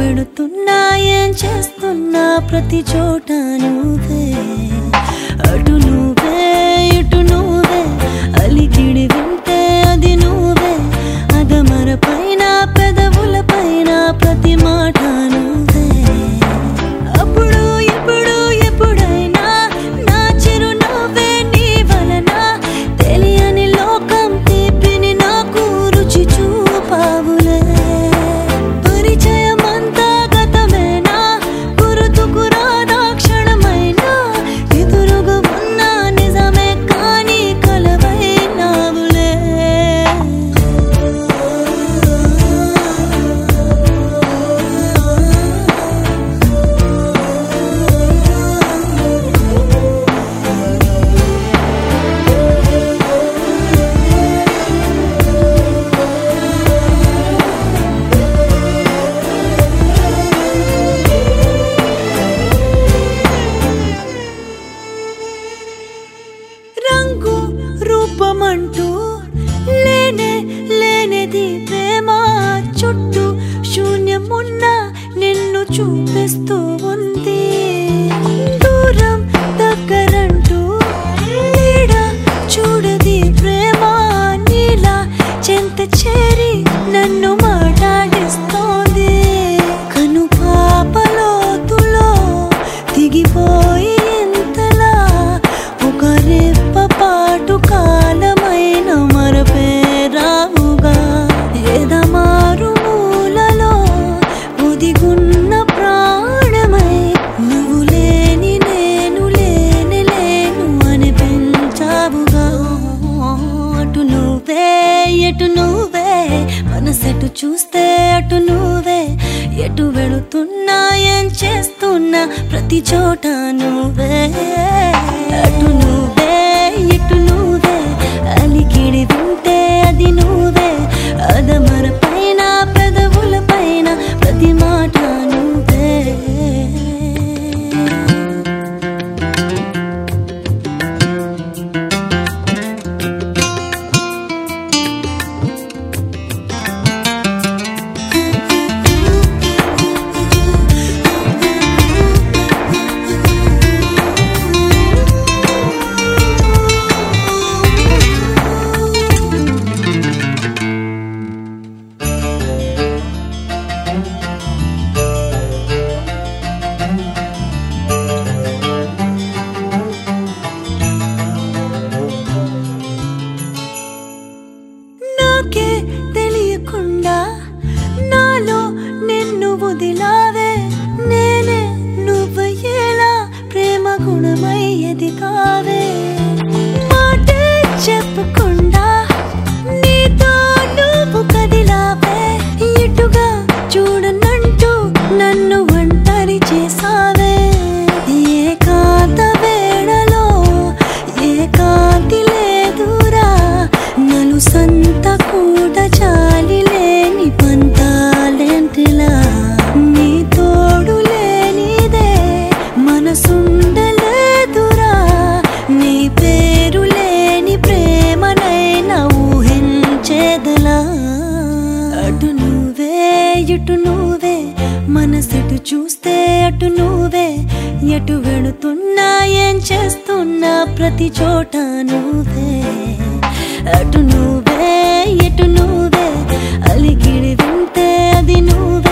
వెళుతున్నా ఏం చేస్తున్నా ప్రతి చోట నువ్వే అటు నువ్వే ఇటు నువ్వే అలికిడి వింటే అది నువ్వే అదమర పైన పెదవుల పైన ప్రతి మాట నువ్వే అప్పుడు ఎప్పుడు ఎప్పుడైనా నా చిరునవ్వే నీ వలన తెలియని లోకం తీపిని నాకు రుచి చూపావులే పరిచయమంతా గతమేనా గుర్తుకు రాదా క్షణమైనా ఎదురుగా ఉన్న నిజమే కానీ కలవైనావులే రంగు రూపమంటూ లేనే లేనిది ప్రేమ చుట్టూ శూన్యమున్న నిన్ను చూపిస్తూ ఉంది దూరం దగ్గరంటూ నీడ చూడది ప్రేమ నీలా చెంత చేరి నన్ను మాట్లాడిస్తోంది కను పాపలోతులో దిగిపోయి ఇంతలా ఒక రెప్ప పాటు కాలమైన మరపేరావుగా ఎదమారు మూలలో ఒదిగున్న ప్రాణమై నువ్వు లేని నేను లేని లేను అని పెంచావుగా అటు నువ్వే ఎటు నువ్వే మనసెటు చూస్తే అటు నువ్వే ఎటు వెళుతున్నా ఏం చేస్తున్నా ప్రతి చోట నువ్వే అటు నువ్వే ఇటు నువ్వే అలికిడి వింటే అది నువ్వే అదమర పైన పెదవుల పైన ప్రతి మాట నువ్వే నాకే తెలియకుండా నాలో నిన్ను వదిలావే నేనే నువ్వయ్యేలా ప్రేమ గుణమయ్యేది కావే మాటే చెప్పకుండా నీతో నువ్వు కదిలావే ఇటుగా చూడనంటూ నన్ను ఒంటరి చేసావే ఏకాంత వేళలో ఏకాంతి లేదురా నలు సంత కూడా చాలి లేని పంతాలెంటిలా నీ తోడు లేనిదే మనసుండలేదురా నీ పేరు లేని ప్రేమనైనా ఊహించేదలా అటు నువ్వే ఇటు నువ్వే మనసెటు చూస్తే అటు నువ్వే ఎటు వెళుతున్నా ఏం చేస్తున్నా ప్రతి చోట నువ్వే అటు నువ్వే ఎటు నువ్వే అలిగిడి వింటే అది నువ్వే